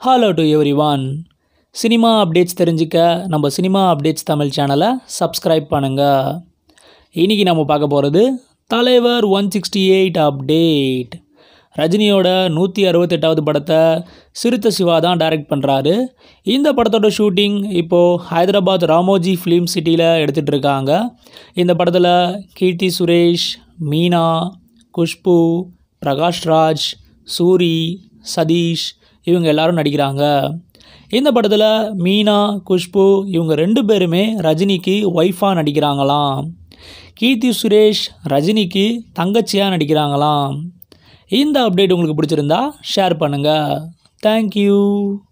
hello to everyone cinema updates தெரிஞ்சுக்க நம்ம cinema updates Tamil சேனலை சப்ஸ்கிரைப் பண்ணுங்கள் இன்றைக்கி நம்ம பார்க்க போகிறது தலைவர் ஒன் சிக்ஸ்டி எயிட் அப்டேட் ரஜினியோட நூற்றி அறுபத்தெட்டாவது படத்தை சிறுத்தை சிவா தான் டைரக்ட் பண்ணுறாரு இந்த படத்தோட ஷூட்டிங் இப்போது ஹைதராபாத் ராமோஜி ஃபிலிம் சிட்டியில் எடுத்துகிட்டு இருக்காங்க இந்த படத்தில் கீர்த்தி சுரேஷ் மீனா குஷ்பு பிரகாஷ்ராஜ் சூரி சதீஷ் இவங்க எல்லாரும் நடிக்கிறாங்க இந்த படத்தில் மீனா குஷ்பு இவங்க ரெண்டு பேருமே ரஜினிக்கு ஒய்ஃபாக நடிக்கிறாங்களாம் கீர்த்தி சுரேஷ் ரஜினிக்கு தங்கச்சியாக நடிக்கிறாங்களாம் இந்த அப்டேட் உங்களுக்கு பிடிச்சிருந்தா ஷேர் பண்ணுங்கள் தேங்க்யூ